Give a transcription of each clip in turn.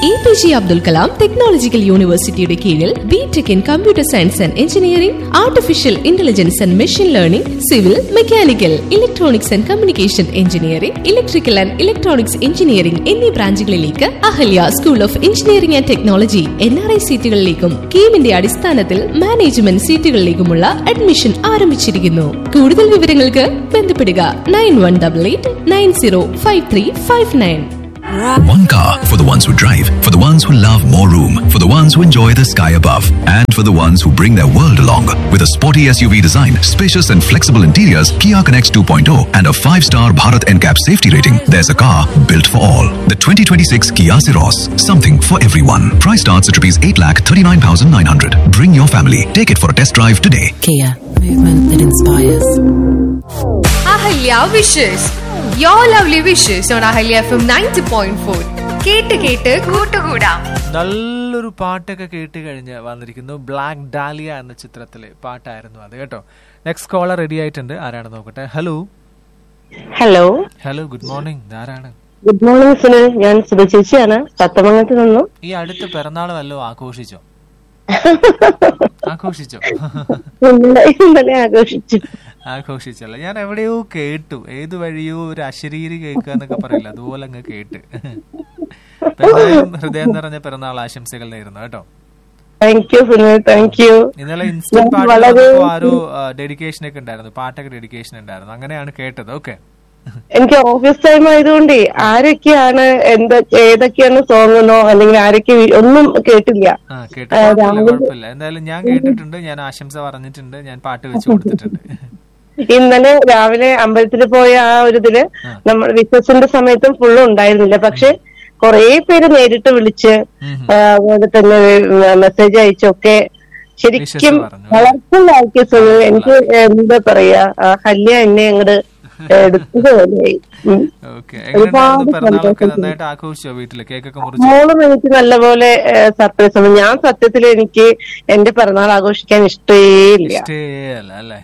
A P J Abdul Kalam technological യൂണിവേഴ്സിറ്റിയുടെ കീഴിൽ B tech in computer science and engineering artificial intelligence and machine learning civil mechanical electronics and communication engineering electrical and electronics engineering എന്നീ ബ്രാഞ്ചുകളിലേക്ക് Ahalia school of engineering and technology N R I സീറ്റുകളിലേക്കും കീമിന്റെ അടിസ്ഥാനത്തിൽ management സീറ്റുകളിലേക്കുമുള്ള admission ആരംഭിച്ചിരിക്കുന്നു കൂടുതൽ വിവരങ്ങൾക്ക് ബന്ധപ്പെടുക nine one double eight nine zero five three five nine One car for the ones who drive, for the ones who love more room, for the ones who enjoy the sky above, and for the ones who bring their world along. With a sporty SUV design, spacious and flexible interiors, Kia Connects 2.0, and a 5-star Bharat NCAP safety rating, there's a car built for all. The 2026 Kia Ceros, something for everyone. Price starts at rupees 8,39,900. Bring your family. Take it for a test drive today. Kia, movement that inspires. Ahalia wishes your lovely wishes on Ahalia F M ninety point four കേട്ട് കേട്ട് കൂട്ടുകൂടാം നല്ലൊരു പാട്ടൊക്കെ കേട്ട് കഴിഞ്ഞ് വന്നിരിക്കുന്നു black dahlia എന്ന ചിത്രത്തിലെ പാട്ടായിരുന്നു അത് കേട്ടോ നെക്സ്റ്റ് കോളർ റെഡി ആയിട്ടുണ്ട് ആരാണ് നോക്കട്ടെ hello hello hello good morning ഇതാരാണ് ഗുഡ് മോർണിംഗ് സുനിൽ ഞാൻ സുധ ചേച്ചിയാണ് സത്തമംഗലത്ത് നിന്നും ഈ അടുത്ത പിറന്നാൾ വല്ലതും ആഘോഷിച്ചോ ആഘോഷിച്ചോ ഇന്നലെ ഇന്നലെ ആഘോഷിച്ചു ആഘോഷിച്ചല്ല ഞാൻ എവിടെയോ കേട്ടു ഏത് വഴിയോ ഒരു അശരീരി കേൾക്കുക എന്നൊക്കെ പറയില്ല അതുപോലെ അങ്ങ് കേട്ട് അപ്പൊ എന്തായാലും ഹൃദയം നിറഞ്ഞ പിറന്നാൾ ആശംസകൾ നേരുന്നു കേട്ടോ thank you Sunil thank you ഇന്നലെ ഇൻസ്റ്റന്റ് പാട്ട് വളരെ- വന്നപ്പോ ആരോ ഡെഡിക്കേഷൻ ഒക്കെ ഉണ്ടായിരുന്നു പാട്ടൊക്കെ ഡെഡിക്കേഷൻ ഉണ്ടായിരുന്നു അങ്ങനെയാണ് കേട്ടത് ഓക്കെ എനിക്ക് ഓഫീസ് ടൈം ആയതുകൊണ്ടേ ആരൊക്കെയാണ് എന്താ ഏതൊക്കെയാണ് സോങ് എന്നോ അല്ലെങ്കിൽ ആരൊക്കെ വി- ഒന്നും കേട്ടില്ല ആ കേട്ടു കുഴപ്പമില്ല കുഴപ്പമില്ല എന്തായാലും ഞാൻ കേട്ടിട്ടുണ്ട് ഞാൻ ആശംസ പറഞ്ഞിട്ടുണ്ട് ഞാൻ പാട്ട് വെച്ച് കൊടുത്തിട്ടുണ്ട് ഇന്നലെ രാവിലെ അമ്പലത്തിൽ പോയ ആ ഒരു ഇതില് നമ്മൾ വിശ്വസിന്റെ സമയത്തും ഫുള്ളും ഉണ്ടായിരുന്നില്ല പക്ഷെ കുറെ പേര് നേരിട്ട് വിളിച്ച് ആ, അതുപോലെ തന്നെ മെസ്സേജ് അയച്ചൊക്കെ ശരിക്കും വിശ്വസ് പറഞ്ഞു. വളർത്തുള്ള ആക്കിയ സുഖം എനിക്ക് എന്താ പറയാ ആ, ഹല്യ എന്നെ അങ്ങോട്ട് എടുത്തത് പോലെയായി ഉം. ഓക്കെ എങ്ങനെയുണ്ടായിരുന്നു പിറന്നാളൊക്കെ നന്നായിട്ട് ആഘോഷിച്ചോ വീട്ടില് കേക്കൊക്കെ മുറിച്ചു മോളും എനിക്ക് നല്ലപോലെ സർപ്രൈസ് തന്നു ഞാൻ സത്യത്തിൽ എനിക്ക് എന്റെ പിറന്നാൾ ആഘോഷിക്കാൻ ഇഷ്ടേ ഇല്ല ഇഷ്ടേയല്ല അല്ലേ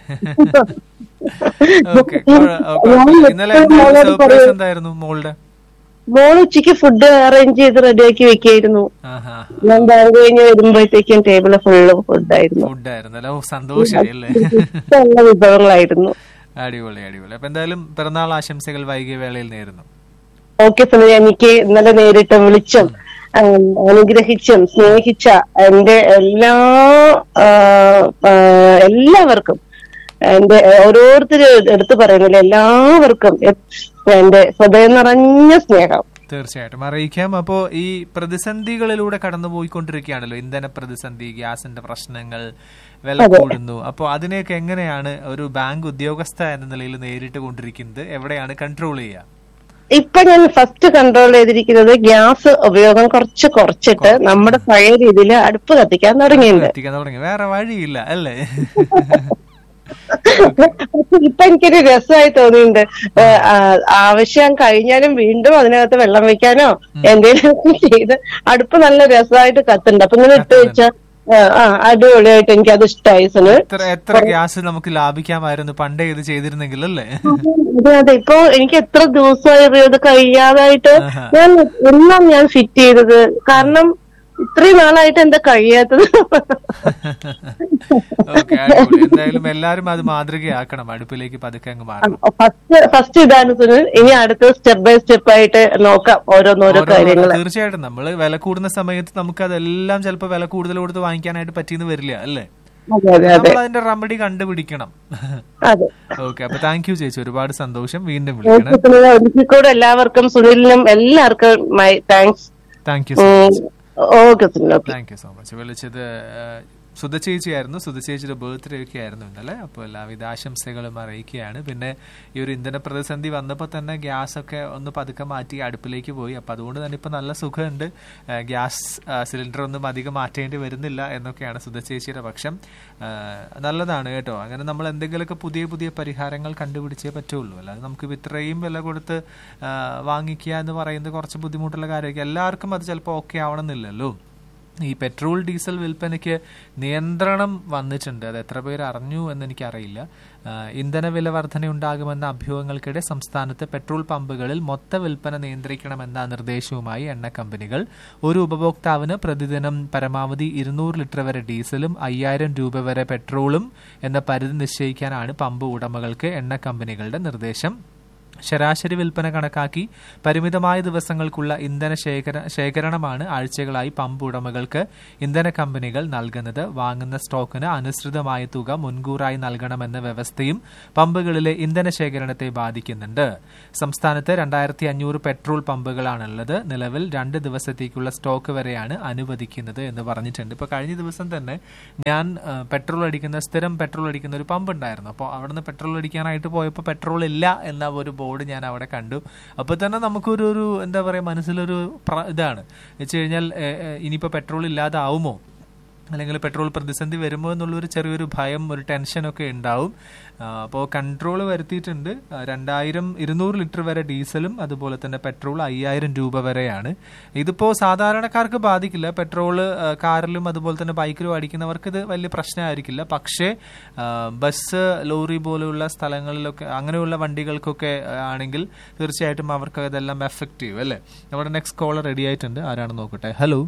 ഓക്കെ ഇന്നലെ മോളോട് സർപ്രൈസ് പറയൂ. എന്തായിരുന്നു മോളുടെ മോൾ ഉച്ചയ്ക്ക് ഫുഡ് അറേഞ്ച് ചെയ്ത് റെഡിയാക്കി വെക്കായിരുന്നു ആഹാ ഞാൻ ബാങ്ക് കഴിഞ്ഞ് വരുമ്പോഴത്തേക്കും ടേബിള് ഫുള്ള് ഫുഡായിരുന്നു ഫുഡായിരുന്നു അല്ലേ ഓ സന്തോഷമായി അല്ലേ ഇഷ്ടമുള്ള വിഭവങ്ങളായിരുന്നു അടിപൊളി അടിപൊളി അപ്പൊ എന്തായാലും പിറന്നാൾ ആശംസകൾ വൈകിയ വേളയിൽ നേരുന്നു ഓക്കെ സുനിൽ എനിക്ക് ഇന്നലെ നേരിട്ട് വിളിച്ചും ഉം, അനുഗ്രഹിച്ചും സ്നേഹിച്ച എന്റെ എല്ലാ ആ, ആ, എല്ലാവർക്കും എന്റെ ഓരോരുത്തരും എടുത്തു പറയുന്നില്ല എല്ലാവർക്കും എ- എന്റെ ഹൃദയം നിറഞ്ഞ സ്നേഹം തീർച്ചയായിട്ടും അറിയിക്കാം അപ്പോ ഈ പ്രതിസന്ധികളിലൂടെ കടന്നു പോയിക്കൊണ്ടിരിക്കുകയാണല്ലോ ഇന്ധന പ്രതിസന്ധി ഗ്യാസിന്റെ പ്രശ്നങ്ങൾ വില കൂടുന്നു അപ്പോൾ അതിനെയൊക്കെ എങ്ങനെയാണ് ഒരു ബാങ്ക് ഉദ്യോഗസ്ഥ എന്ന നിലയിൽ നേരിട്ട് കൊണ്ടിരിക്കുന്നത് എവിടെയാണ് കൺട്രോൾ ചെയ്യുക ഇപ്പൊ ഞാൻ ഫസ്റ്റ് കൺട്രോൾ ചെയ്തിരിക്കുന്നത് ഗ്യാസ് ഉപയോഗം കുറച്ച് കുറച്ചിട്ട് നമ്മുടെ പഴയ രീതിയിൽ അടുപ്പ് കത്തിക്കാൻ തുടങ്ങിയിട്ടുണ്ട് എത്തിക്കാൻ തുടങ്ങി വേറെ വഴിയില്ല അല്ലേ പക്ഷെ ഇപ്പൊ എനിക്കൊരു രസമായി തോന്നിയിട്ടുണ്ട് ഏഹ് ആ, ആവശ്യം കഴിഞ്ഞാലും വീണ്ടും അതിനകത്ത് വെള്ളം വെക്കാനോ എന്തെങ്കിലും ചെയ്ത് അടുപ്പ് നല്ല രസമായിട്ട് കത്തുണ്ട് അപ്പൊ ഇങ്ങനെ ഇട്ട് വെച്ചാൽ ആ അടിപൊളിയായിട്ട് എനിക്ക് അത് ഇഷ്ടമായി സുനിൽ എത്ര എത്ര ഗ്യാസ് നമുക്ക് ലാഭിക്കാമായിരുന്നു പണ്ടേ ഇത് ചെയ്തിരുന്നെങ്കിൽ അല്ലേ അതെ അതെ ഇപ്പൊ എനിക്ക് എത്ര ദിവസമായി അറിയോ ഇത് കഴിയാതായിട്ട് ഞാൻ എല്ലാം ഞാൻ ഫിറ്റ് ചെയ്തത് കാരണം ഇത്രയും നാളായിട്ട് എന്താ കഴിയാത്തത് ഓക്കെ അടിപൊളി എന്തായാലും എല്ലാരും അത് മാതൃകയാക്കണം അടുപ്പിലേക്ക് പതുക്കെ അങ്ങ് മാറണം ഫസ്റ്റ് ഫസ്റ്റ് ഇതാണ് സുനിൽ ഇനി അടുത്ത സ്റ്റെപ്പ് ബൈ സ്റ്റെപ്പ് ആയിട്ട് നോക്കാം ഓരോന്നോരോ ഓരോ- കാര്യങ്ങൾ തീർച്ചയായിട്ടും നമ്മൾ വില കൂടുന്ന സമയത്ത് നമുക്ക് അതെല്ലാം ചിലപ്പോൾ വില കൂടുതൽ കൊടുത്ത് വാങ്ങിക്കാനായിട്ട് പറ്റിയെന്ന് വരില്ല അല്ലേ അതെ അതെ അതെ നമ്മൾ അതിന്റെ റെമഡി കണ്ടുപിടിക്കണം അതെ ഓക്കെ അപ്പൊ താങ്ക് യു ചേച്ചി ഒരുപാട് സന്തോഷം വീണ്ടും വിളിക്കണം ഓക്കെ സുനിൽ ഒരിക്കൽ കൂടെ എല്ലാവർക്കും സുനിലിനും എല്ലാവർക്കും my thanks thank you so much okay Sunil okay thank you so much വിളിച്ചത് ഏഹ്, സുധ ചേച്ചിയായിരുന്നു സുധ ചേച്ചിയുടെ ബർത്ത്ഡേ ഒക്കെ ആയിരുന്നു ഇന്നലെ അപ്പോൾ എല്ലാവിധ ആശംസകളും അറിയിക്കുകയാണ് പിന്നെ ഈ ഒരു ഇന്ധന പ്രതിസന്ധി വന്നപ്പോൾ തന്നെ ഗ്യാസ് ഒക്കെ ഒന്ന് പതുക്കെ മാറ്റി അടുപ്പിലേക്ക് പോയി അപ്പോൾ അതുകൊണ്ട് തന്നെ ഇപ്പോൾ നല്ല സുഖമുണ്ട് ഏഹ്, ഗ്യാസ് സിലിണ്ടർ ഒന്നും അധികം മാറ്റേണ്ടി വരുന്നില്ല എന്നൊക്കെയാണ് സുധ ചേച്ചിയുടെ പക്ഷം ഏഹ്, നല്ലതാണ് കേട്ടോ അങ്ങനെ നമ്മൾ എന്തെങ്കിലുമൊക്കെ പുതിയ പുതിയ പരിഹാരങ്ങൾ കണ്ടുപിടിച്ചേ പറ്റുള്ളൂ അല്ലാതെ നമുക്ക് ഇത്രയും വില കൊടുത്ത് ഏഹ്, വാങ്ങിക്കുക എന്ന് പറയുന്നത് കുറച്ച് ബുദ്ധിമുട്ടുള്ള കാര്യമായിരിക്കും എല്ലാവർക്കും അത് ചിലപ്പോൾ ഓക്കെ ആവണമെന്നില്ലല്ലോ ഈ പെട്രോൾ ഡീസൽ വിൽപ്പനയ്ക്ക് നിയന്ത്രണം വന്നിട്ടുണ്ട് അത് എത്ര പേര് അറിഞ്ഞു എന്ന് എനിക്കറിയില്ല ആ, ഇന്ധന വില വർധനയുണ്ടാകുമെന്ന അഭ്യൂഹങ്ങൾക്കിടെ സംസ്ഥാനത്ത് പെട്രോൾ പമ്പുകളിൽ മൊത്ത വിൽപ്പന നിയന്ത്രിക്കണമെന്ന നിർദ്ദേശവുമായി എണ്ണ കമ്പനികൾ ഒരു ഉപഭോക്താവിന് പ്രതിദിനം പരമാവധി ഇരുന്നൂറ് ലിറ്റർ വരെ ഡീസലും അയ്യായിരം രൂപ വരെ പെട്രോളും എന്ന പരിധി നിശ്ചയിക്കാനാണ് പമ്പ് ഉടമകൾക്ക് എണ്ണ കമ്പനികളുടെ നിർദ്ദേശം ശരാശരി വിൽപ്പന കണക്കാക്കി പരിമിതമായ ദിവസങ്ങൾക്കുള്ള ഇന്ധന ശേഖര ശേഖരണമാണ് ആഴ്ചകളായി പമ്പ് ഉടമകൾക്ക് ഇന്ധന കമ്പനികൾ നൽകുന്നത് വാങ്ങുന്ന സ്റ്റോക്കിന് അനുസൃതമായ തുക മുൻകൂറായി നൽകണമെന്ന വ്യവസ്ഥയും പമ്പുകളിലെ ഇന്ധന ശേഖരണത്തെ ബാധിക്കുന്നുണ്ട് സംസ്ഥാനത്ത് രണ്ടായിരത്തി അഞ്ഞൂറ് പെട്രോൾ പമ്പുകളാണുള്ളത് നിലവിൽ രണ്ട് ദിവസത്തേക്കുള്ള സ്റ്റോക്ക് വരെയാണ് അനുവദിക്കുന്നത് എന്ന് പറഞ്ഞിട്ടുണ്ട് ഇപ്പൊ കഴിഞ്ഞ ദിവസം തന്നെ ഞാൻ ആ, പെട്രോൾ അടിക്കുന്ന സ്ഥിരം പെട്രോൾ അടിക്കുന്ന ഒരു പമ്പ് ഉണ്ടായിരുന്നു അപ്പോൾ അവിടുന്ന് പെട്രോൾ അടിക്കാനായിട്ട് പോയപ്പോൾ പെട്രോൾ ഇല്ല എന്ന ഒരു ബോർഡ് ഞാൻ അവിടെ കണ്ടു അപ്പോൾ തന്നെ നമുക്കൊരു ഒരു എന്താ പറയുക മനസ്സിലൊരു പ്ര- ഇതാണ് വെച്ച് കഴിഞ്ഞാൽ ഏ, ഏ, ഇനിയിപ്പോൾ പെട്രോൾ ഇല്ലാതാവുമോ അല്ലെങ്കിൽ പെട്രോൾ പ്രതിസന്ധി വരുമോ എന്നുള്ളൊരു ചെറിയൊരു ഭയം ഒരു ടെൻഷനൊക്കെ ഉണ്ടാവും അപ്പോൾ കൺട്രോൾ വരുത്തിയിട്ടുണ്ട് ആ, രണ്ടായിരം ഇരുന്നൂറ് ലിറ്റർ വരെ ഡീസലും അതുപോലെ തന്നെ പെട്രോൾ അയ്യായിരം രൂപ വരെയാണ് ഇതിപ്പോൾ സാധാരണക്കാർക്ക് ബാധിക്കില്ല പെട്രോൾ കാറിലും അതുപോലെ തന്നെ ബൈക്കിലും അടിക്കുന്നവർക്ക് ഇത് വലിയ പ്രശ്നമായിരിക്കില്ല പക്ഷേ ആ, ബസ് ലോറി പോലെയുള്ള സ്ഥലങ്ങളിലൊക്കെ അങ്ങനെയുള്ള വണ്ടികൾക്കൊക്കെ ആ, ആണെങ്കിൽ തീർച്ചയായിട്ടും അവർക്ക് ഇതെല്ലാം എഫക്റ്റ് ചെയ്യും അല്ലേ നമ്മുടെ നെക്സ്റ്റ് കോളർ റെഡി ആയിട്ടുണ്ട് ആരാണ് നോക്കട്ടെ hello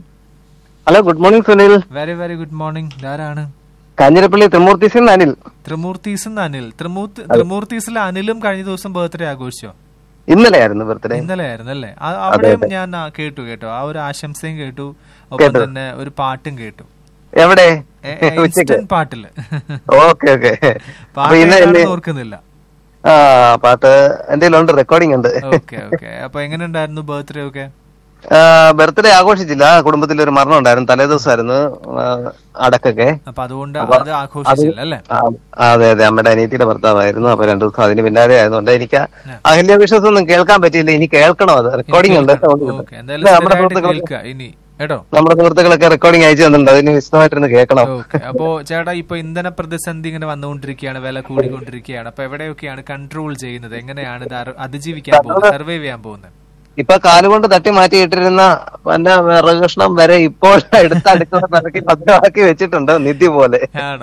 hello good morning Sunil very very good morning ഇതാരാണ് കാഞ്ഞിരപ്പള്ളി ത്രിമൂർത്തിസിൽ നിന്ന് അനിൽ ത്രിമൂർത്തീസ് അനിൽ ത്രിമൂർത്തി ത്രിമൂർത്തീസിൽ അനിലും കഴിഞ്ഞ ദിവസം ബർത്ത്ഡേ ആഘോഷിച്ചോ ഇന്നലെ ആയിരുന്നു ബർത്ത്ഡേ ഇന്നലെ ആയിരുന്നു അല്ലേ ആ- അവിടെയും ഞാൻ ആ, കേട്ടു കേട്ടോ ആ ഒരു ആശംസയും കേട്ടു ഒപ്പം തന്നെ ഒരു പാട്ടും കേട്ടു എവിടെ എ- എ- ഉച്ചക്ക് ഇൻസ്റ്റന്റ് പാട്ടില് ഓക്കെ ഓക്കെ അപ്പൊ പാട്ട് ഇന്ന് ഏതാണെന്ന് ഇന്ന് ഓർക്കുന്നില്ല ആ പാട്ട് എന്റെ ഉണ്ട് റെക്കോർഡിംഗ് ഉണ്ട് ഓക്കെ ഓക്കെ അപ്പൊ എങ്ങനെ ഉണ്ടായിരുന്നു ബർത്ത്ഡേ ഒക്കെ ബർത്ത്ഡേ ആഘോഷിച്ചില്ല കുടുംബത്തിൽ ഒരു മരണം ഉണ്ടായിരുന്നു തലേദിവസമായിരുന്നു ആ, അടക്കൊക്കെ അപ്പൊ അതുകൊണ്ട് അത് ആഘോഷിച്ചില്ല അല്ലേ ആ, അതെ അതെ അമ്മയുടെ അനിയത്തിയുടെ ഭർത്താവായിരുന്നു അപ്പൊ രണ്ടു ദിവസം അതിന് പിന്നാലെ ആയതുകൊണ്ട് എനിക്ക് അഹല്യ വിശ്വസം ഒന്നും കേൾക്കാൻ പറ്റിയില്ല ഇനി കേൾക്കണം അത് റെക്കോർഡിംഗ് ഉണ്ട് ഓക്കെ എന്തായാലും നമ്മുടെ സ്ഥിരമായിട്ട് സുഹൃത്തുക്കൾ കേൾക്കുക ഇനി കേട്ടോ നമ്മുടെ സുഹൃത്തുക്കളൊക്കെ റെക്കോർഡിംഗ് അയച്ചു തന്നിട്ടുണ്ട് അതിന് വിശദമായിട്ടിരുന്ന് കേൾക്കണം ഓക്കെ അപ്പോ ചേട്ടാ ഇപ്പൊ ഇന്ധന പ്രതിസന്ധി ഇങ്ങനെ വന്നുകൊണ്ടിരിക്കുകയാണ് വില കൂടിക്കൊണ്ടിരിക്കുകയാണ് അപ്പൊ എവിടെയൊക്കെയാണ് കൺട്രോൾ ചെയ്യുന്നത് എങ്ങനെയാണ് ഇത് അറി- അതിജീവിക്കാൻ പോകുന്നത് സർവൈവ് ചെയ്യാൻ പോകുന്നത് ഇപ്പൊ കാലുകൊണ്ട് തട്ടി മാറ്റിയിട്ടിരുന്ന പിന്നെ വിറകഷ്ണം വരെ ഇപ്പോൾ എടുത്ത് അടുക്കള നിറക്കി ഭദ്രമാക്കി വെച്ചിട്ടുണ്ട് നിധി പോലെ ആണ്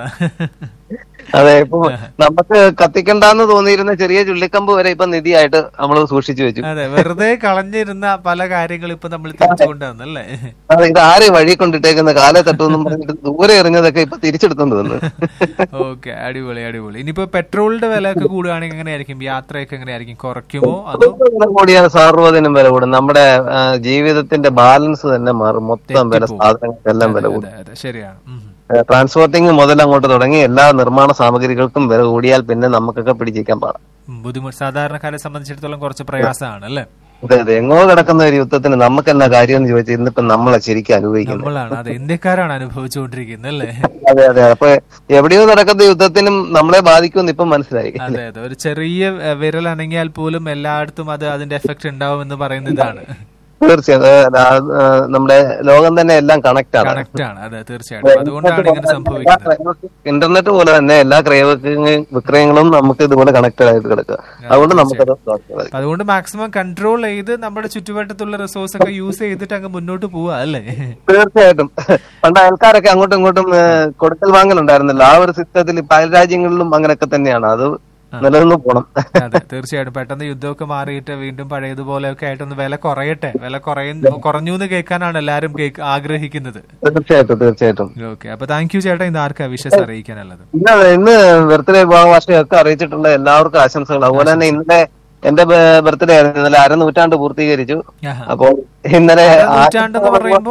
അതെ ഇപ്പൊ നമുക്ക് കത്തിക്കണ്ടെന്ന് തോന്നിയിരുന്ന ചെറിയ ചുള്ളിക്കമ്പ് വരെ ഇപ്പൊ നിധിയായിട്ട് നമ്മൾ സൂക്ഷിച്ചു വെച്ചു അതെ വെറുതെ കളഞ്ഞിരുന്ന പല കാര്യങ്ങൾ ഇപ്പൊ നമ്മൾ തിരിച്ചു കൊണ്ടുവന്നല്ലേ അതെ ഇത് ആരെ വഴി കൊണ്ടിട്ടേക്കുന്ന കാലെ തട്ടുമെന്നും പറഞ്ഞിട്ട് ദൂരെ എറിഞ്ഞതൊക്കെ ഇപ്പൊ തിരിച്ചെടുത്തോണ്ട് വന്നു ഓക്കെ അടിപൊളി അടിപൊളി ഇനിയിപ്പോ പെട്രോളിന്റെ വില ഒക്കെ കൂടുകയാണെങ്കിൽ എങ്ങനെയായിരിക്കും യാത്രയൊക്കെ എങ്ങനെയായിരിക്കും കുറയ്ക്കുമോ അതോ വില കൂടിയ സാർവ്വതിനും വില കൂടും നമ്മുടെ ആ, ജീവിതത്തിന്റെ ബാലൻസ് തന്നെ മാറും മൊത്തം വില തെറ്റിപ്പോവും. സാധനങ്ങൾക്കെല്ലാം വില അതെ കൂടും അതെ ശരിയാണ് ഉം. ട്രാൻസ്പോർട്ടിങ് മുതൽ അങ്ങോട്ട് തുടങ്ങി എല്ലാ നിർമ്മാണ സാമഗ്രികൾക്കും വില കൂടിയാൽ പിന്നെ നമുക്കൊക്കെ പിടിച്ചിരിക്കാൻ പാടാം ഉം, ബുദ്ധിമുട്ട് സാധാരണക്കാരെ സംബന്ധിച്ചിടത്തോളം കുറച്ച് പ്രയാസമാണ് അല്ലേ അതെ അതെ എങ്ങോ കിടക്കുന്ന ഒരു യുദ്ധത്തിന് നമുക്ക് എന്നാ കാര്യം എന്ന് ചോദിച്ചാൽ ഇന്നിപ്പോ നമ്മളെ ശരിക്കും അനുഭവിക്കുന്നത് നമ്മളാണ് അതെ ഇന്ത്യക്കാരാണ് അനുഭവിച്ചുകൊണ്ടിരിക്കുന്നത് അല്ലേ അതെ അതെ അപ്പൊ എവിടെയോ നടക്കുന്ന യുദ്ധത്തിനും നമ്മളെ ബാധിക്കുമെന്ന് ഇപ്പം മനസ്സിലായി അതെ അതെ ഒരു ചെറിയ ഏഹ്, വിരൽ അനങ്ങിയാൽ പോലും എല്ലായിടത്തും അത് അതിന്റെ എഫക്ട് ഉണ്ടാവും എന്ന് പറയുന്നത് ഇതാണ് തീർച്ചയായും അത് ആ, ആ, നമ്മുടെ ലോകം തന്നെ എല്ലാം കണക്ട് ആണ് കണക്ട് ആണ് അതെ തീർച്ചയായിട്ടും അതുകൊണ്ടാണ് ഇങ്ങനെ സംഭവിക്കുന്നത് ഇന്റർനെറ്റ് പോലെ തന്നെ എല്ലാ ക്രയവിക്രയ വിക്രയങ്ങളും നമുക്ക് ഇതുപോലെ കണക്റ്റഡ് ആയിട്ട് കിടക്കുക അതുകൊണ്ട് നമുക്കത് സാധ്യത അപ്പൊ അതുകൊണ്ട് മാക്സിമം കൺട്രോൾ ചെയ്ത് നമ്മുടെ ചുറ്റുവട്ടത്തുള്ള റിസോഴ്സ് ഒക്കെ യൂസ് ചെയ്തിട്ട് അങ്ങ് മുന്നോട്ട് പോവാ അല്ലേ തീർച്ചയായിട്ടും പണ്ട് അയൽക്കാരൊക്കെ അങ്ങോട്ടും ഇങ്ങോട്ടും ഏ, കൊടുക്കൽ വാങ്ങലുണ്ടായിരുന്നല്ലോ ആ ഒരു സിസ്റ്റത്തിൽ പല രാജ്യങ്ങളിലും അങ്ങനെയൊക്കെ തന്നെയാണ് അത് നിലനിന്ന് പോണം അതെ തീർച്ചയായിട്ടും പെട്ടെന്ന് യുദ്ധമൊക്കെ മാറിയിട്ട് വീണ്ടും പഴയതുപോലെയൊക്കെ ആയിട്ടൊന്ന് വില കുറയട്ടെ വില കുറയുന്നു കുറഞ്ഞു എന്ന് കേൾക്കാനാണ് എല്ലാവരും കേക്ക് ആഗ്രഹിക്കുന്നത് തീർച്ചയായിട്ടും തീർച്ചയായിട്ടും ഓക്കെ അപ്പൊ താങ്ക് യു ചേട്ടാ ഇന്ന് ആർക്കാ വിഷസ് അറിയിക്കാനുള്ളത് ഇന്ന് ഇന്ന് ബർത്ത്ഡേ വിവാഹവാർഷികമൊക്കെ അറിയിച്ചിട്ടുണ്ട് എല്ലാവർക്കും ആശംസകൾ അതുപോലെ തന്നെ ഇന്നലെ എന്റെ ബർത്ത്ഡേ ആയിരുന്നു ഇന്നലെ അരനൂറ്റാണ്ട് പൂർത്തീകരിച്ചു ആഹാ. അപ്പോൾ ഇന്നലെ നൂറ്റാണ്ടെന്ന് പറയുമ്പോ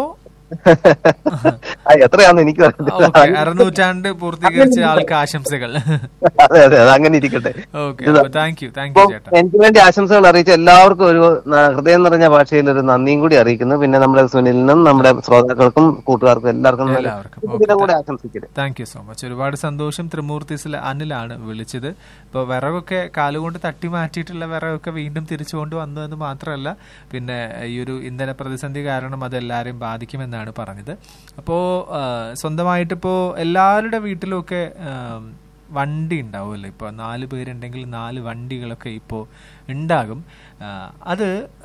ആ, എത്രയാന്ന് എനിക്ക് ഓക്കെ അരനൂറ്റാണ്ട് പൂർത്തീകരിച്ച ആൾക്ക് ആശംസകൾ അതെ അതെ അത് അങ്ങനെ ഇരിക്കട്ടെ ഓക്കെ അപ്പൊ താങ്ക് യു താങ്ക് യു അപ്പം ചേട്ടാ എനിക്ക് വേണ്ടി ആശംസകൾ അറിയിച്ച എല്ലാവർക്കും ഒരു ന- ഹൃദയം നിറഞ്ഞ ഭാഷയിൽ ഒരു നന്ദിയും കൂടി അറിയിക്കുന്നു പിന്നെ നമ്മുടെ സുനിലിനും നമ്മുടെ ശ്രോതാക്കൾക്കും കൂട്ടുകാർക്കും എല്ലാവർക്കും നല്ല എല്ലാവർക്കും. ഇതിനും കൂടി ആശംസിക്കട്ടെ താങ്ക് യു സോ മച്ച് ഒരുപാട് സന്തോഷം ത്രിമൂർത്തീസിൽ അനിലാണ് വിളിച്ചത് ഇപ്പോൾ വിറകൊക്കെ കാലുകൊണ്ട് തട്ടി മാറ്റിയിട്ടുള്ള വിറകൊക്കെ വീണ്ടും തിരിച്ചു കൊണ്ടുവന്നു എന്ന് മാത്രമല്ല പിന്നെ ഈ ഒരു ഇന്ധന പ്രതിസന്ധി കാരണം അത് എല്ലാവരെയും ബാധിക്കുമെന്നാണ് പറഞ്ഞത് അപ്പോൾ സ്വന്തമായിട്ടിപ്പോൾ എല്ലാവരുടെ വീട്ടിലുമൊക്കെ ആം, വണ്ടി ഉണ്ടാവുമല്ലോ ഇപ്പോൾ നാല് പേരുണ്ടെങ്കിൽ നാല് വണ്ടികളൊക്കെ ഇപ്പോൾ ഉണ്ടാകും ആ, അത്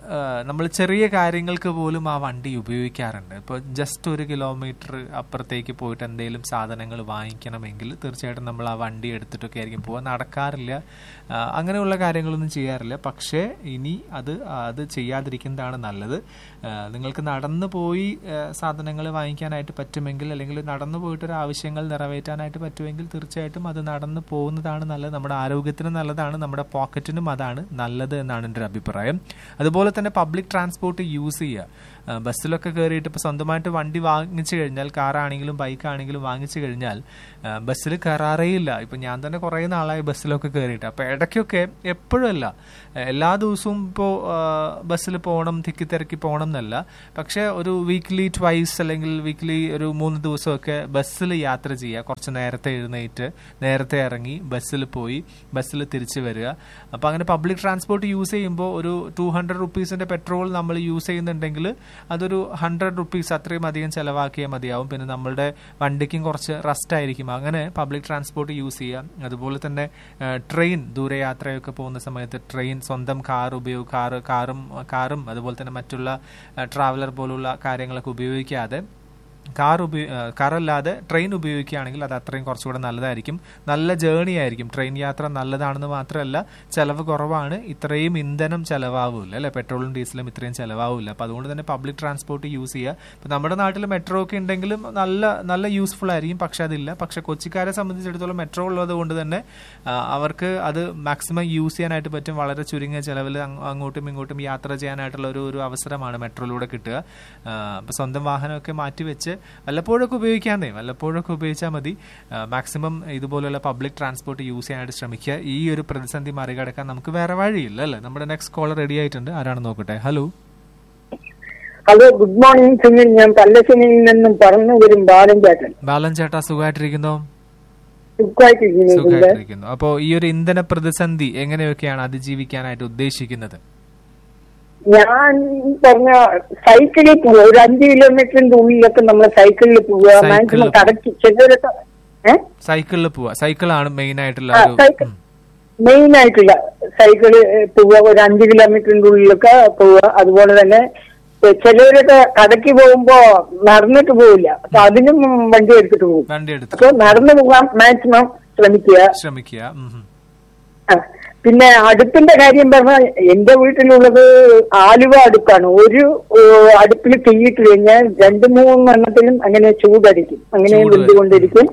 നമ്മൾ ചെറിയ കാര്യങ്ങൾക്ക് പോലും ആ വണ്ടി ഉപയോഗിക്കാറുണ്ട് ഇപ്പോൾ ജസ്റ്റ് ഒരു കിലോമീറ്റർ അപ്പുറത്തേക്ക് പോയിട്ട് എന്തെങ്കിലും സാധനങ്ങൾ വാങ്ങിക്കണമെങ്കിൽ തീർച്ചയായിട്ടും നമ്മൾ ആ വണ്ടി എടുത്തിട്ടൊക്കെ ആയിരിക്കും പോകാൻ നടക്കാറില്ല ആ, അങ്ങനെയുള്ള കാര്യങ്ങളൊന്നും ചെയ്യാറില്ല പക്ഷേ ഇനി അത് അത് ചെയ്യാതിരിക്കുന്നതാണ് നല്ലത് ആ, നിങ്ങൾക്ക് നടന്നു പോയി സാധനങ്ങൾ വാങ്ങിക്കാനായിട്ട് പറ്റുമെങ്കിൽ അല്ലെങ്കിൽ നടന്നു പോയിട്ട് ഒരു ആവശ്യങ്ങൾ നിറവേറ്റാനായിട്ട് പറ്റുമെങ്കിൽ തീർച്ചയായിട്ടും അത് നടന്നു പോകുന്നതാണ് നല്ലത് നമ്മുടെ ആരോഗ്യത്തിന് നല്ലതാണ് നമ്മുടെ പോക്കറ്റിനും അതാണ് നല്ലത് എന്നാണ് എൻ്റെ ഒരു അഭിപ്രായം അതുപോലെ തന്നെ പബ്ലിക് ട്രാൻസ്പോർട്ട് യൂസ് ചെയ്യുക ആ, ബസ്സിലൊക്കെ കയറിയിട്ട് ഇപ്പോൾ സ്വന്തമായിട്ട് വണ്ടി വാങ്ങിച്ചു കഴിഞ്ഞാൽ കാറാണെങ്കിലും ബൈക്കാണെങ്കിലും വാങ്ങിച്ചു കഴിഞ്ഞാൽ ആ, ബസ്സിൽ കയറാറേയില്ല ഇപ്പം ഞാൻ തന്നെ കുറേ നാളായി ബസ്സിലൊക്കെ കയറിയിട്ട് അപ്പോൾ ഇടയ്ക്കൊക്കെ എപ്പോഴല്ല എല്ലാ ദിവസവും ഇപ്പോൾ ബസ്സിൽ പോകണം തിക്കി തിരക്കി പോകണം എന്നല്ല പക്ഷേ ഒരു വീക്ക്ലി ട്വൈസ് അല്ലെങ്കിൽ വീക്ക്ലി ഒരു മൂന്ന് ദിവസമൊക്കെ ബസ്സിൽ യാത്ര ചെയ്യുക കുറച്ച് നേരത്തെ എഴുന്നേറ്റ് നേരത്തെ ഇറങ്ങി ബസ്സിൽ പോയി ബസ്സിൽ തിരിച്ചു വരിക അപ്പോൾ അങ്ങനെ പബ്ലിക് ട്രാൻസ്പോർട്ട് യൂസ് ചെയ്യുമ്പോൾ ഒരു ടു ഹൺഡ്രഡ് റുപ്പീസിൻ്റെ പെട്രോൾ നമ്മൾ യൂസ് ചെയ്യുന്നുണ്ടെങ്കിൽ അതൊരു ഹൺഡ്രഡ് റുപ്പീസ് അത്രയും അധികം ചിലവാക്കിയാൽ മതിയാവും പിന്നെ നമ്മളുടെ വണ്ടിക്കും കുറച്ച് റസ്റ്റ് ആയിരിക്കും അങ്ങനെ പബ്ലിക് ട്രാൻസ്പോർട്ട് യൂസ് ചെയ്യാം അതുപോലെ തന്നെ ട്രെയിൻ ദൂരയാത്രയൊക്കെ പോകുന്ന സമയത്ത് ട്രെയിൻ സ്വന്തം കാർ ഉപയോഗ കാറ് കാറും കാറും അതുപോലെ തന്നെ മറ്റുള്ള ട്രാവലർ പോലുള്ള കാര്യങ്ങളൊക്കെ ഉപയോഗിക്കാതെ കാർ ഉപയോ കാറല്ലാതെ ട്രെയിൻ ഉപയോഗിക്കുകയാണെങ്കിൽ അത് അത്രയും കുറച്ചുകൂടെ നല്ലതായിരിക്കും നല്ല ജേണി ആയിരിക്കും ട്രെയിൻ യാത്ര നല്ലതാണെന്ന് മാത്രമല്ല ചിലവ് കുറവാണ് ഇത്രയും ഇന്ധനം ചിലവാവില്ല അല്ലെ പെട്രോളും ഡീസലും ഇത്രയും ചിലവാവില്ല അപ്പോൾ അതുകൊണ്ട് തന്നെ പബ്ലിക് ട്രാൻസ്പോർട്ട് യൂസ് ചെയ്യുക ഇപ്പോൾ നമ്മുടെ നാട്ടിൽ മെട്രോ ഒക്കെ ഉണ്ടെങ്കിലും നല്ല നല്ല യൂസ്ഫുൾ ആയിരിക്കും പക്ഷെ അതില്ല പക്ഷെ കൊച്ചിക്കാരെ സംബന്ധിച്ചിടത്തോളം മെട്രോ ഉള്ളത് കൊണ്ട് തന്നെ ആ, അവർക്ക് അത് മാക്സിമം യൂസ് ചെയ്യാനായിട്ട് പറ്റും വളരെ ചുരുങ്ങിയ ചിലവിൽ അങ്ങോട്ടും ഇങ്ങോട്ടും യാത്ര ചെയ്യാനായിട്ടുള്ള ഒരു ഒരു അവസരമാണ് മെട്രോയിലൂടെ കിട്ടുക അപ്പോൾ സ്വന്തം വാഹനമൊക്കെ മാറ്റി വെച്ച് വല്ലപ്പോഴൊക്കെ ഉപയോഗിക്കാന്നേ വല്ലപ്പോഴൊക്കെ ഉപയോഗിച്ചാൽ മതി മാക്സിമം ഇതുപോലുള്ള പബ്ലിക് ട്രാൻസ്പോർട്ട് യൂസ് ചെയ്യാനായിട്ട് ശ്രമിക്കുക ഈ ഒരു പ്രതിസന്ധി മറികടക്കാൻ നമുക്ക് വേറെ വഴിയില്ല അല്ലേ നമ്മുടെ നെക്സ്റ്റ് കോളർ റെഡി ആയിട്ടുണ്ട് ആരാണ് നോക്കട്ടെ hello hello good morning Sunil ഞാൻ പല്ലശ്ശനിയിൽ നിന്നും പറഞ്ഞു വരും ബാലൻ ചേട്ടൻ ബാലൻ ചേട്ടാ സുഖമായിട്ടിരിക്കുന്നോ സുഖമായിട്ടിരിക്കുന്നു ഇതിന്റെ സുഖമായിട്ടിരിക്കുന്നു അപ്പോ ഈ ഒരു ഇന്ധന പ്രതിസന്ധി എങ്ങനെയൊക്കെയാണ് അതിജീവിക്കാനായിട്ട് ഉദ്ദേശിക്കുന്നത് ഞാൻ പറഞ്ഞ സൈക്കിളിൽ പോവുക ഒരു അഞ്ച് കിലോമീറ്ററിന്റെ ഉള്ളിലൊക്കെ നമ്മൾ സൈക്കിളിൽ പോവുക സൈക്കിളിൽ മാക്സിമം പോവുക. കടക്കി ചിലരൊക്കെ ഏഹ് സൈക്കിളിൽ പോവാ സൈക്കിളാണ് മെയിൻ ആയിട്ടുള്ള ആ, ഒരു സൈക്കിൾ ഉം. മെയിൻ ആയിട്ടുള്ള സൈക്കിള് പോവുക ഒരു അഞ്ച് കിലോമീറ്ററിന്റെ ഉള്ളിലൊക്കെ പോവുക അതുപോലെ തന്നെ ഏ, ചിലവരൊക്കെ കടക്കി പോകുമ്പോ നടന്നിട്ട് പോവില്ല അപ്പൊ അതിനും വണ്ടി എടുത്തിട്ട് പോകും വണ്ടി എടുത്ത് അപ്പൊ നടന്നു പോകാൻ മാക്സിമം ശ്രമിക്കുക ശ്രമിക്കുക ഉം ഉം. ആ, പിന്നെ അടുപ്പിന്റെ കാര്യം പറഞ്ഞാൽ എന്റെ വീട്ടിലുള്ളത് ആലുവ അടുപ്പാണ് ഒരു അടുപ്പിൽ തീയിട്ട് കഴിഞ്ഞാൽ രണ്ട് മൂന്നെണ്ണത്തിലും അങ്ങനെ ചൂടടിക്കും അങ്ങനെ ചൂട് വരും. വെന്തുകൊണ്ടിരിക്കും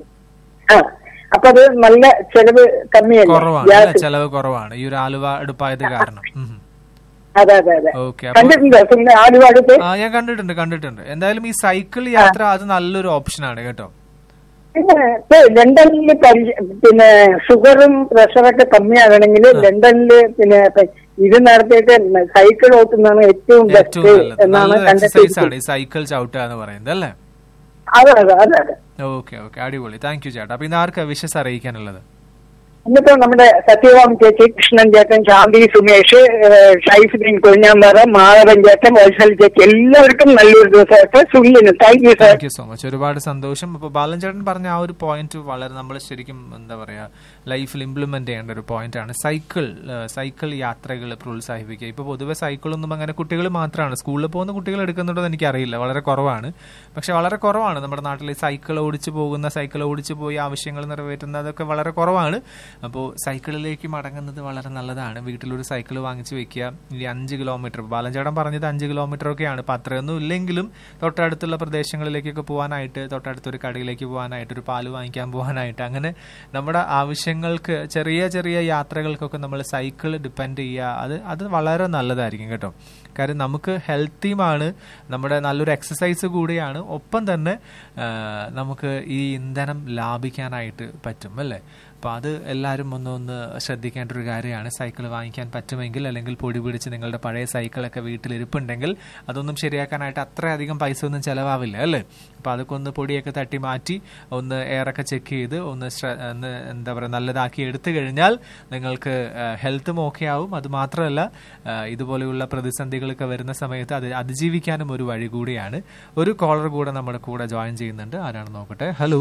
ആ അപ്പൊ അത് നല്ല ചെലവ് കമ്മിയല്ല കുറവാണ് അല്ലേ? ഗ്യാസ് ചെലവ് കുറവാണ് ഈ ഒരു ആലുവ അടുപ്പായത് കാരണം ഉം ഉം. അതെ അതെ അതെ ഓക്കെ അപ്പൊ കണ്ടിട്ടുണ്ടോ പിന്നെ ആലുവ അടുപ്പ് ആ ഞാൻ കണ്ടിട്ടുണ്ട് കണ്ടിട്ടുണ്ട് എന്തായാലും ഈ സൈക്കിൾ യാത്ര അത് നല്ലൊരു ഓപ്ഷനാണ് കേട്ടോ പിന്നെ ഇപ്പൊ ലണ്ടനിൽ പരി- പിന്നെ ഷുഗറും പ്രഷറൊക്കെ കമ്മിയാകണമെങ്കിൽ ലണ്ടനില് പിന്നെ ഇപ്പൊ ഇത് നടത്തിയിട്ട് സൈക്കിൾ ഓട്ടുന്നതാണ് ഏറ്റവും ഏറ്റവും ബെസ്റ്റ് നല്ലത് എന്നാണ് നല്ലൊരു എക്സസൈസ് ആണ് കണ്ടെത്തിയിരിക്കുന്നത് ഈ സൈക്കിൾ ചവിട്ടുക എന്ന് പറയുന്നത് അല്ലേ അതെ അതെ അതെ അതെ ഓക്കെ ഓക്കെ അടിപൊളി താങ്ക് യു ചേട്ടാ അപ്പൊ ഇന്ന് ആർക്കാ വിഷസ് അറിയിക്കാനുള്ളത് ഇന്നിപ്പോ നമ്മുടെ സത്യവാം ചേച്ചി കൃഷ്ണൻ ചേട്ടൻ ശാന്തി സുമേഷ് ഏഹ്, ഷൈഫുദ്ദീൻ കൊഴിഞ്ഞാമ്പറ മാധവൻ ചേട്ടൻ വത്സൽ ചേച്ചി എല്ലാവർക്കും നല്ലൊരു ദിവസമായിട്ട് സുല്ലിന് thank you sir thank you so much ഒരുപാട് സന്തോഷം അപ്പോൾ ബാലൻ ചേട്ടൻ പറഞ്ഞ ആ ഒരു പോയിന്റ് വളരെ നമ്മൾ ശരിക്കും എന്താ പറയാ ലൈഫിൽ ഇംപ്ലിമെന്റ് ചെയ്യേണ്ട ഒരു പോയിന്റ് ആണ് സൈക്കിൾ ഏഹ്, സൈക്കിൾ യാത്രകൾ പ്രോത്സാഹിപ്പിക്കുക ഇപ്പോൾ പൊതുവെ സൈക്കിളൊന്നും അങ്ങനെ കുട്ടികൾ മാത്രമാണ് സ്കൂളിൽ പോകുന്ന കുട്ടികൾ എടുക്കുന്നുണ്ടോ എന്ന് എനിക്കറിയില്ല വളരെ കുറവാണ് പക്ഷെ വളരെ കുറവാണ് നമ്മുടെ നാട്ടിൽ ഈ സൈക്കിൾ ഓടിച്ചു പോകുന്ന സൈക്കിൾ ഓടിച്ചു പോയി ആവശ്യങ്ങൾ നിറവേറ്റുന്നതൊക്കെ വളരെ കുറവാണ് അപ്പോൾ സൈക്കിളിലേക്ക് മടങ്ങുന്നത് വളരെ നല്ലതാണ് വീട്ടിലൊരു സൈക്കിൾ വാങ്ങിച്ചു വെക്കുക ഈ അഞ്ച് കിലോമീറ്റർ ബാലഞ്ചേടൻ പറഞ്ഞത് അഞ്ച് കിലോമീറ്റർ ഒക്കെയാണ് അപ്പം അത്രയൊന്നും ഇല്ലെങ്കിലും തൊട്ടടുത്തുള്ള പ്രദേശങ്ങളിലേക്കൊക്കെ പോകാനായിട്ട് തൊട്ടടുത്തൊരു കടയിലേക്ക് പോകാനായിട്ട് ഒരു പാല് വാങ്ങിക്കാൻ പോകാനായിട്ട് അങ്ങനെ നമ്മുടെ ആവശ്യങ്ങൾക്ക് ചെറിയ ചെറിയ യാത്രകൾക്കൊക്കെ നമ്മൾ സൈക്കിൾ ഡിപ്പെൻഡ് ചെയ്യുക അത് അത് വളരെ നല്ലതായിരിക്കും കേട്ടോ കാര്യം നമുക്ക് ഹെൽത്തിയുമാണ് നമ്മുടെ നല്ലൊരു എക്സസൈസ് കൂടിയാണ് ഒപ്പം തന്നെ ആ, നമുക്ക് ഈ ഇന്ധനം ലാഭിക്കാനായിട്ട് പറ്റും അല്ലേ അപ്പോൾ അത് എല്ലാവരും ഒന്ന് ഒന്ന് ശ്രദ്ധിക്കേണ്ട ഒരു കാര്യമാണ് സൈക്കിൾ വാങ്ങിക്കാൻ പറ്റുമെങ്കിൽ അല്ലെങ്കിൽ പൊടി പിടിച്ച് നിങ്ങളുടെ പഴയ സൈക്കിളൊക്കെ വീട്ടിലിരിപ്പുണ്ടെങ്കിൽ അതൊന്നും ശരിയാക്കാനായിട്ട് അത്രയധികം പൈസ ഒന്നും ചിലവാവില്ല അല്ലേ അപ്പോൾ അതൊക്കെ ഒന്ന് പൊടിയൊക്കെ തട്ടി മാറ്റി ഒന്ന് എയറൊക്കെ ചെക്ക് ചെയ്ത് ഒന്ന് ശ്ര- ഒന്ന് എന്താ പറയുക നല്ലതാക്കി എടുത്തു കഴിഞ്ഞാൽ നിങ്ങൾക്ക് ഹെൽത്തും ഓക്കെ ആവും അത് മാത്രമല്ല ആ, ഇതുപോലെയുള്ള പ്രതിസന്ധികളൊക്കെ വരുന്ന സമയത്ത് അത് അതിജീവിക്കാനും ഒരു വഴി കൂടിയാണ് ഒരു കോളർ കൂടെ നമ്മുടെ കൂടെ ജോയിൻ ചെയ്യുന്നുണ്ട് ആരാണ് നോക്കട്ടെ ഹലോ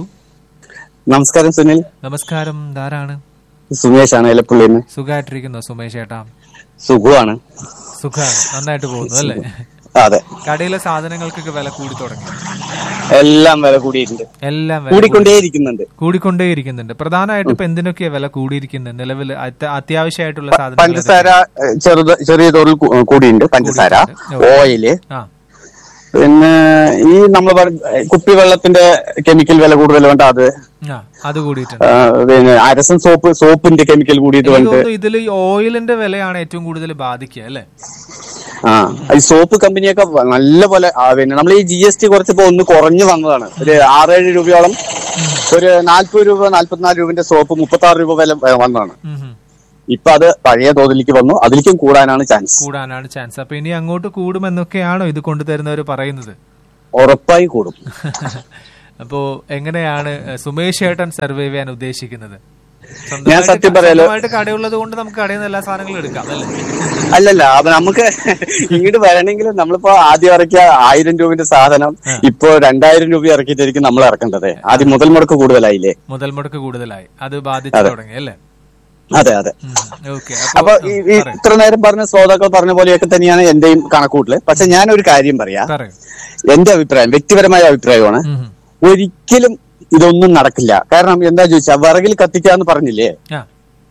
നമസ്കാരം സുനിൽ നമസ്കാരം ധാരാണ് സുമേഷ് ആണ് എലപ്പുള്ളിന്ന് സുഖമായിട്ടിരിക്കുന്നു സുമേഷ് ചേട്ടാ സുഖമാണ് സുഖമാണ് നന്നായിട്ട് പോകുന്നു അല്ലേ അതെ കടയിലെ സാധനങ്ങൾക്കൊക്കെ വില കൂടി തുടങ്ങി എല്ലാം വില കൂടിയിട്ടുണ്ട് എല്ലാം വില കൂടിക്കൊണ്ടേയിരിക്കുന്നുണ്ട് കൂടിക്കൊണ്ടേയിരിക്കുന്നുണ്ട് പ്രധാനമായിട്ട് ഇപ്പൊ എന്തിനൊക്കെയാ വില കൂടിയിരിക്കുന്നത് നിലവിൽ അത്യ- അത്യാവശ്യമായിട്ടുള്ള സാധനങ്ങൾ പഞ്ചസാര ഏഹ്, ചെറുത് ചെറിയ തോതിൽ കൂ- കൂടിയിട്ടുണ്ട് പഞ്ചസാര കൂടിയിട്ടുണ്ട്. ഓയില് ആ പിന്നെ ഈ നമ്മൾ കുപ്പിവെള്ളത്തിന്റെ കെമിക്കൽ വില കൂടുതൽ വേണ്ട അത് ആ അത് കൂടിയിട്ടുണ്ട് ആ, പിന്നെ അരസൻ സോപ്പ് സോപ്പിന്റെ കെമിക്കൽ കൂടിയിട്ട് എനിക്ക് വേണ്ട തോന്നുന്നു ഇതിൽ ഈ ഓയിലിന്റെ വിലയാണ് ഏറ്റവും കൂടുതൽ ബാധിക്കുക അല്ലേ ആ ഈ സോപ്പ് കമ്പനിയൊക്കെ വ- നല്ല പോലെ ആ, പിന്നെ നമ്മൾ ഈ ജി എസ് ടി കുറച്ചപ്പോ ഒന്ന് കുറഞ്ഞു വന്നതാണ് ഒരു ആറേഴ് രൂപയോളം ഒരു നാല്പത് രൂപ നാല്പത്തിനാല് രൂപന്റെ സോപ്പ് മുപ്പത്തി ആറ് രൂപ വില ഏ, വന്നതാണ് ഉം ഉം. ഇപ്പൊ അത് പഴയ തോതിലേക്ക് വന്നു അതിലേക്കും കൂടാനാണ് ചാൻസ് കൂടാനാണ് ചാൻസ് അപ്പൊ ഇനി അങ്ങോട്ട് കൂടുമെന്നൊക്കെയാണോ ഇത് കൊണ്ടുതരുന്നവർ പറയുന്നത് ഉറപ്പായി കൂടും അപ്പോ എങ്ങനെയാണ് ഏഹ്, സുമേഷ് ഏട്ടൻ സർവൈവ് ചെയ്യാൻ ഉദ്ദേശിക്കുന്നത് ഞാൻ സത്യം പറയാലോ- സ്വന്തമായിട്ട് കടയുള്ളത് കൊണ്ട് നമുക്ക് കടയിൽ നിന്ന് എല്ലാ സാധനങ്ങളും എടുക്കാം അല്ലേ അല്ലല്ല അപ്പൊ നമുക്ക് ഇങ്ങോട്ട് വരണമെങ്കിൽ നമ്മളിപ്പോ ആദ്യം ഇറക്കിയ ആയിരം രൂപന്റെ സാധനം ഇപ്പൊ രണ്ടായിരം രൂപ ഇറക്കിയിട്ടായിരിക്കും നമ്മൾ ഇറക്കേണ്ടത് ആദ്യം മുതൽ മുടക്ക് കൂടുതലായില്ലേ മുതൽ മുടക്ക് കൂടുതലായി അത് ബാധിച്ചു അതെ. തുടങ്ങി അല്ലേ അതെ അതെ ഓക്കെ അപ്പൊ ഈ ഈ ഇത്ര നേരം പറഞ്ഞ ശ്രോതാക്കൾ പറഞ്ഞ പോലെയൊക്കെ തന്നെയാണ് എന്റെയും കണക്കൂട്ടല് പക്ഷെ ഞാൻ ഒരു കാര്യം പറയാം പറയൂ എന്റെ അഭിപ്രായം വ്യക്തിപരമായ അഭിപ്രായമാണ് ഉം ഉം. ഒരിക്കലും ഇതൊന്നും നടക്കില്ല കാരണം എന്താ ചോദിച്ചാ വിറകിൽ കത്തിക്കാന്ന് പറഞ്ഞില്ലേ ആ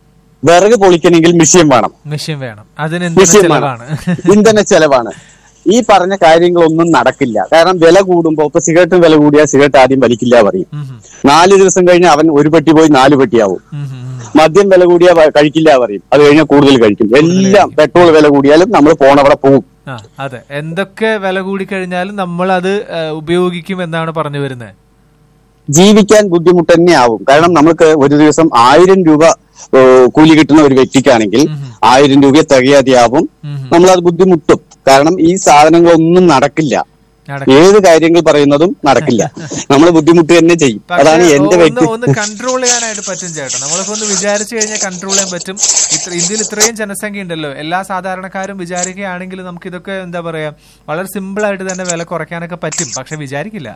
വിറക് പൊളിക്കണമെങ്കിൽ മിഷ്യൻ വേണം മെഷീൻ വേണം അതിന് എന്തിനു മിഷ്യൻ ചെലവാണ് വേണം ഇന്ധന ചെലവാണ് ഈ പറഞ്ഞ കാര്യങ്ങളൊന്നും നടക്കില്ല കാരണം വില കൂടുമ്പോ ഇപ്പൊ സിഗരറ്റിന് വില കൂടിയാൽ സിഗരറ്റ് ആദ്യം വലിക്കില്ല പറയും ഉം ഉം. നാല് ദിവസം കഴിഞ്ഞ് അവൻ ഒരു പെട്ടി പോയി നാല് പെട്ടിയാവും ഉം ഉം ഉം. മദ്യം വില കൂടിയാ വ- കഴിക്കില്ല പറയും അത് കഴിഞ്ഞാൽ കൂടുതൽ കഴിക്കും എല്ലാം പെട്രോൾ വില കൂടിയാലും നമ്മൾ പോണവിടെ പോകും ആ അതെ എന്തൊക്കെ വില കൂടി കഴിഞ്ഞാലും നമ്മൾ അത് ഉപയോഗിക്കും എന്നാണ് പറഞ്ഞു വരുന്നത് ജീവിക്കാൻ ബുദ്ധിമുട്ട് തന്നെ ആവും കാരണം നമുക്ക് ഒരു ദിവസം ആയിരം രൂപ ഏ, കൂലി കിട്ടുന്ന ഒരു വ്യക്തിക്കാണെങ്കിൽ ആയിരം രൂപ തികയാതെയാവും നമ്മളത് ബുദ്ധിമുട്ടും കാരണം ഈ സാധനങ്ങളൊന്നും നടക്കില്ല ഏത് കാര്യങ്ങൾ പറയുന്നതും നടക്കില്ല നമ്മൾ ബുദ്ധിമുട്ട് തന്നെ ചെയ്യും അതാണ് പക്ഷേ എന്റെ ഒന്ന് വ്യക്തി ഒന്ന് കൺട്രോൾ ചെയ്യാനായിട്ട് പറ്റും ചേട്ടാ നമ്മളിപ്പോ ഒന്ന് വിചാരിച്ചു കഴിഞ്ഞാൽ കൺട്രോൾ ചെയ്യാൻ പറ്റും ഇത്ര ഇന്ത്യയിൽ ഇത്രയും ജനസംഖ്യ ഉണ്ടല്ലോ എല്ലാ സാധാരണക്കാരും വിചാരിക്കുകയാണെങ്കിൽ നമുക്ക് ഇതൊക്കെ എന്താ പറയാ വളരെ സിമ്പിൾ ആയിട്ട് തന്നെ വില കുറയ്ക്കാനൊക്കെ പറ്റും പക്ഷെ വിചാരിക്കില്ല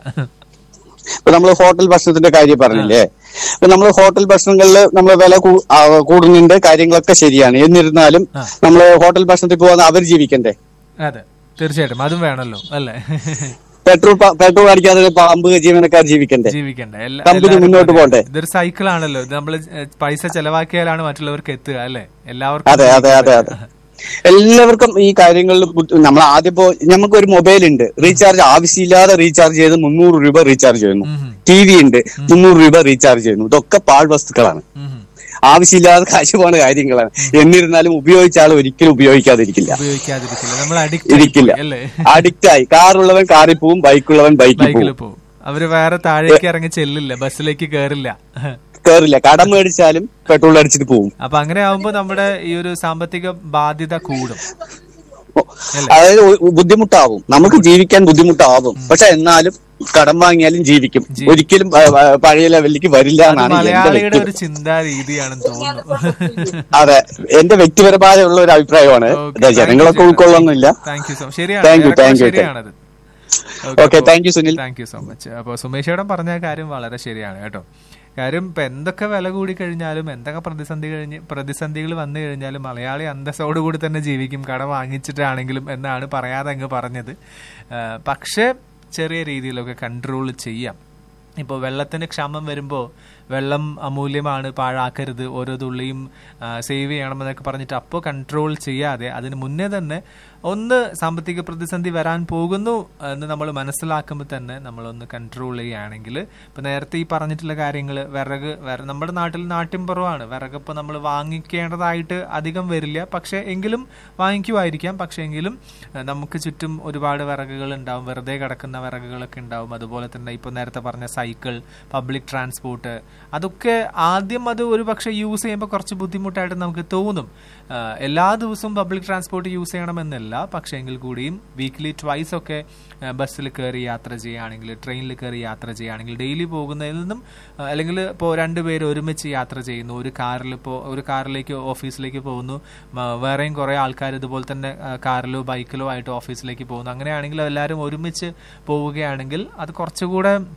ഇപ്പൊ നമ്മൾ ഹോട്ടൽ ഭക്ഷണത്തിന്റെ കാര്യം പറഞ്ഞില്ലേ ഇപ്പൊ നമ്മൾ ഹോട്ടൽ ഭക്ഷണങ്ങളിൽ നമ്മൾ വില കൂ- ആ, കൂടുന്നുണ്ട് കാര്യങ്ങളൊക്കെ ശരിയാണ് എന്നിരുന്നാലും നമ്മൾ ഹോട്ടൽ ഭക്ഷണത്തിൽ പോകുന്ന അവർ ജീവിക്കണ്ടേ അതെ തീർച്ചയായിട്ടും അതും വേണമല്ലോ അല്ലേ പെട്രോൾ പ- പെട്രോൾ അടിക്കാതെ പാമ്പ് ജീവനക്കാർ ജീവിക്കണ്ടേ ജീവിക്കണ്ടേ എല്ലാ- കമ്പനി എല്ലാവരും മുന്നോട്ട് അതെ. പോകണ്ടേ ഇതൊരു സൈക്കിൾ ആണല്ലോ ഇത് നമ്മൾ പൈസ ചെലവാക്കിയാലാണ് മറ്റുള്ളവർക്ക് എത്തുക അല്ലേ എല്ലാവർക്കും അതെ അതെ അതെ അതെ എല്ലാവർക്കും ഈ കാര്യങ്ങളിൽ ബുദ്ധി- നമ്മൾ ആദ്യം ഇപ്പോ നമുക്ക് ഒരു മൊബൈൽ ഉണ്ട് റീചാർജ് ആവശ്യമില്ലാതെ റീചാർജ് ചെയ്ത് മുന്നൂറ് രൂപ റീചാർജ് ചെയ്യുന്നു ടി വി ഉണ്ട് മുന്നൂറ് രൂപ റീചാർജ് ചെയ്യുന്നു ഇതൊക്കെ പാഴ് വസ്തുക്കളാണ് ആവശ്യമില്ലാതെ കാശ് പോണ കാര്യങ്ങളാണ് എന്നിരുന്നാലും ഉപയോഗിച്ച ആൾ ഒരിക്കലും ഉപയോഗിക്കാതിരിക്കില്ല ഉപയോഗിക്കാതിരിക്കില്ല നമ്മൾ ഇരിക്കില്ല അഡിക്റ്റ് അല്ലേ അഡിക്റ്റ് ആയി കാറുള്ളവൻ കാറിൽ പോവും ബൈക്കുള്ളവൻ ബൈക്കിൽ ബൈക്കിൽ പോവും പോകും അവര് വേറെ താഴേക്ക് ഇറങ്ങി ചെല്ലില്ല ബസ്സിലേക്ക് കയറില്ല കേറില്ല കടം മേടിച്ചാലും പെട്രോൾ അടിച്ചിട്ട് പോവും അപ്പൊ അങ്ങനെ ആവുമ്പോ നമ്മുടെ ഈ ഒരു സാമ്പത്തിക ബാധ്യത കൂടും അതായത് ഒ- ബുദ്ധിമുട്ടാവും നമുക്ക് ജീവിക്കാൻ ബുദ്ധിമുട്ടാവും പക്ഷെ എന്നാലും കടം വാങ്ങിയാലും ജീവിക്കും ഒരിക്കലും ആ, ആ, പഴയ ലെവലിലേക്ക് വരില്ല അത് എന്നാണ് എന്റെ മലയാളിയുടെ വ്യക്തി ഒരു ചിന്താ രീതിയാണെന്ന് തോന്നുന്നു അതെ എന്റെ വ്യക്തിപരമായ ഉള്ള ഒരു അഭിപ്രായമാണ് ഇത് ജനങ്ങളൊക്കെ ഉൾക്കൊള്ളുന്നില്ല thank you so much thank you ശരിയാണ് താങ്ക് യു ശരിയാണത് okay thank you Sunil thank you so much അപ്പോൾ സുമേഷേടം പറഞ്ഞ കാര്യം വളരെ ശരിയാണ് കേട്ടോ കാര്യം ഇപ്പൊ എന്തൊക്കെ വില കൂടി കഴിഞ്ഞാലും എന്തൊക്കെ പ്രതിസന്ധി കഴിഞ്ഞ് പ്രതിസന്ധികൾ വന്നു കഴിഞ്ഞാലും മലയാളി അന്തസ്സോടുകൂടി തന്നെ ജീവിക്കും കട വാങ്ങിച്ചിട്ടാണെങ്കിലും എന്നാണ് പറയാതെ അങ്ങ് പറഞ്ഞത് ആ, പക്ഷേ ചെറിയ രീതിയിലൊക്കെ കൺട്രോൾ ചെയ്യാം ഇപ്പോൾ വെള്ളത്തിന് ക്ഷാമം വരുമ്പോൾ വെള്ളം അമൂല്യമാണ് പാഴാക്കരുത് ഓരോ തുള്ളിയും സേവ് ചെയ്യണമെന്നൊക്കെ പറഞ്ഞിട്ട് അപ്പോൾ കൺട്രോൾ ചെയ്യാതെ അതിന് മുന്നേ തന്നെ ഒന്ന് സാമ്പത്തിക പ്രതിസന്ധി വരാൻ പോകുന്നു എന്ന് നമ്മൾ മനസ്സിലാക്കുമ്പോൾ തന്നെ നമ്മളൊന്ന് കൺട്രോൾ ചെയ്യുകയാണെങ്കിൽ ഇപ്പം നേരത്തെ ഈ പറഞ്ഞിട്ടുള്ള കാര്യങ്ങൾ വിറക് വിറ നമ്മുടെ നാട്ടിൽ നാട്യം കുറവാണ് വിറക് ഇപ്പോൾ നമ്മൾ വാങ്ങിക്കേണ്ടതായിട്ട് അധികം വരില്ല പക്ഷേ എങ്കിലും വാങ്ങിക്കുമായിരിക്കാം പക്ഷേ എങ്കിലും ഏഹ്, നമുക്ക് ചുറ്റും ഒരുപാട് വിറകുകൾ ഉണ്ടാവും വെറുതെ കിടക്കുന്ന വിറകുകളൊക്കെ ഉണ്ടാവും അതുപോലെ തന്നെ ഇപ്പോൾ നേരത്തെ പറഞ്ഞ സൈക്കിൾ പബ്ലിക് ട്രാൻസ്പോർട്ട് അതൊക്കെ ആദ്യം അത് ഒരു പക്ഷേ യൂസ് ചെയ്യുമ്പോൾ കുറച്ച് ബുദ്ധിമുട്ടായിട്ട് നമുക്ക് തോന്നും ആഹ് എല്ലാ ദിവസവും പബ്ലിക് ട്രാൻസ്പോർട്ട് യൂസ് ചെയ്യണമെന്നല്ല പക്ഷേ എങ്കിൽ കൂടിയും വീക്ക്ലി ട്വൈസ് ഒക്കെ ബസ്സിൽ കയറി യാത്ര ചെയ്യുകയാണെങ്കിൽ ട്രെയിനിൽ കയറി യാത്ര ചെയ്യുകയാണെങ്കിൽ ഡെയിലി പോകുന്നതിൽ നിന്നും ആഹ് അല്ലെങ്കിൽ ഇപ്പോൾ രണ്ടുപേര് ഒരുമിച്ച് യാത്ര ചെയ്യുന്നു ഒരു കാറിൽ ഇപ്പോൾ ഒരു കാറിലേക്ക് ഓഫീസിലേക്ക് പോകുന്നു മ- വേറെയും കുറേ ആൾക്കാർ ഇതുപോലെ തന്നെ ആഹ് കാറിലോ ബൈക്കിലോ ആയിട്ട് ഓഫീസിലേക്ക് പോകുന്നു അങ്ങനെയാണെങ്കിൽ എല്ലാവരും ഒരുമിച്ച് പോവുകയാണെങ്കിൽ അത് കുറച്ചുകൂടെ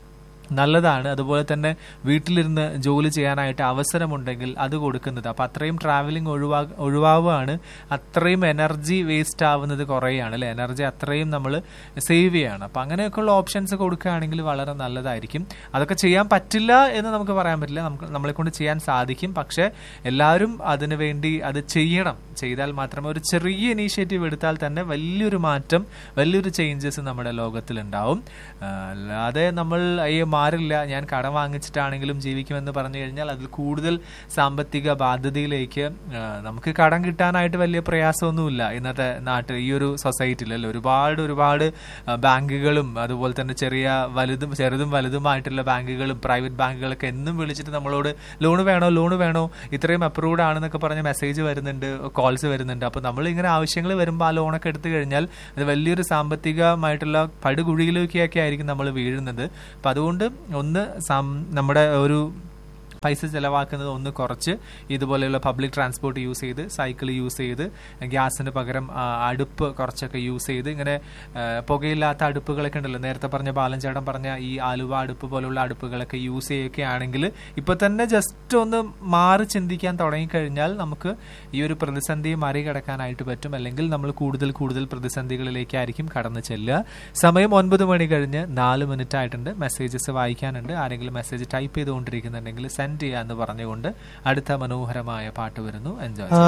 നല്ലതാണ് അതുപോലെ തന്നെ വീട്ടിലിരുന്ന് ജോലി ചെയ്യാനായിട്ട് അവസരമുണ്ടെങ്കിൽ അത് കൊടുക്കുന്നത് അപ്പം അത്രയും ട്രാവലിംഗ് ഒഴിവാ ഒഴിവാവുകയാണ് അത്രയും എനർജി വേസ്റ്റ് ആവുന്നത് കുറയാണ് അല്ലെ എനർജി അത്രയും നമ്മൾ സേവ് ചെയ്യാണ് അപ്പം അങ്ങനെയൊക്കെയുള്ള ഓപ്ഷൻസ് കൊടുക്കുകയാണെങ്കിൽ വളരെ നല്ലതായിരിക്കും അതൊക്കെ ചെയ്യാൻ പറ്റില്ല എന്ന് നമുക്ക് പറയാൻ പറ്റില്ല നമുക്ക് നമ്മളെ കൊണ്ട് ചെയ്യാൻ സാധിക്കും പക്ഷേ എല്ലാവരും അതിനു വേണ്ടി അത് ചെയ്യണം ചെയ്താൽ മാത്രമേ ഒരു ചെറിയ ഇനീഷ്യേറ്റീവ് എടുത്താൽ തന്നെ വലിയൊരു മാറ്റം വലിയൊരു ചേഞ്ചസ് നമ്മുടെ ലോകത്തിലുണ്ടാവും ആ, അല്ലാതെ നമ്മൾ അയ്യോ മാറില്ല ഞാൻ കടം വാങ്ങിച്ചിട്ടാണെങ്കിലും ജീവിക്കുമെന്ന് പറഞ്ഞു കഴിഞ്ഞാൽ അതിൽ കൂടുതൽ സാമ്പത്തിക ബാധ്യതയിലേക്ക് ആ, നമുക്ക് കടം കിട്ടാനായിട്ട് വലിയ പ്രയാസമൊന്നുമില്ല ഇന്നത്തെ നാട്ടിൽ ഈ ഒരു സൊസൈറ്റിയിൽ അല്ലേ ഒരുപാട് ഒരുപാട് ആ, ബാങ്കുകളും അതുപോലെ തന്നെ ചെറിയ വലുതും ചെറുതും വലുതുമായിട്ടുള്ള ബാങ്കുകളും പ്രൈവറ്റ് ബാങ്കുകളൊക്കെ എന്നും വിളിച്ചിട്ട് നമ്മളോട് ലോൺ വേണോ ലോൺ വേണോ ഇത്രയും അപ്രൂവ്ഡ് ആണെന്നൊക്കെ പറഞ്ഞ് മെസ്സേജ് വരുന്നുണ്ട് കോൾസ് വരുന്നുണ്ട് അപ്പോൾ നമ്മൾ ഇങ്ങനെ ആവശ്യങ്ങൾ വരുമ്പോൾ ആ ലോണൊക്കെ എടുത്തു കഴിഞ്ഞാൽ അത് വലിയൊരു സാമ്പത്തികമായിട്ടുള്ള പടുകുഴിയിലേക്കൊക്കെ ആയിരിക്കും നമ്മൾ വീഴുന്നത് അപ്പം അതുകൊണ്ട് ഒന്ന് സം- നമ്മുടെ ഒരു പൈസ ചിലവാക്കുന്നത് ഒന്ന് കുറച്ച് ഇതുപോലെയുള്ള പബ്ലിക് ട്രാൻസ്പോർട്ട് യൂസ് ചെയ്ത് സൈക്കിൾ യൂസ് ചെയ്ത് ഗ്യാസിന് പകരം ആ, അടുപ്പ് കുറച്ചൊക്കെ യൂസ് ചെയ്ത് ഇങ്ങനെ ആ, പുകയില്ലാത്ത അടുപ്പുകളൊക്കെ ഉണ്ടല്ലോ നേരത്തെ പറഞ്ഞ ബാലൻചേട്ടൻ പറഞ്ഞ ഈ ആലുവ അടുപ്പ് പോലുള്ള അടുപ്പുകളൊക്കെ യൂസ് ചെയ്യുകയാണെങ്കിൽ ഇപ്പൊ തന്നെ ജസ്റ്റ് ഒന്ന് മാറി ചിന്തിക്കാൻ തുടങ്ങിക്കഴിഞ്ഞാൽ നമുക്ക് ഈ ഒരു പ്രതിസന്ധിയെ മറികടക്കാനായിട്ട് പറ്റും അല്ലെങ്കിൽ നമ്മൾ കൂടുതൽ കൂടുതൽ പ്രതിസന്ധികളിലേക്കായിരിക്കും കടന്നു ചെല്ലുക സമയം ഒൻപത് മണി കഴിഞ്ഞ് നാല് മിനിറ്റ് ആയിട്ടുണ്ട് മെസ്സേജസ് വായിക്കാനുണ്ട് ആരെങ്കിലും മെസ്സേജ് ടൈപ്പ് ചെയ്തുകൊണ്ടിരിക്കുന്നുണ്ടെങ്കിൽ സെൻഡ് ചെയ്യാന്ന് പറഞ്ഞുകൊണ്ട് അടുത്ത മനോഹരമായ പാട്ട് വരുന്നു എൻജോയ്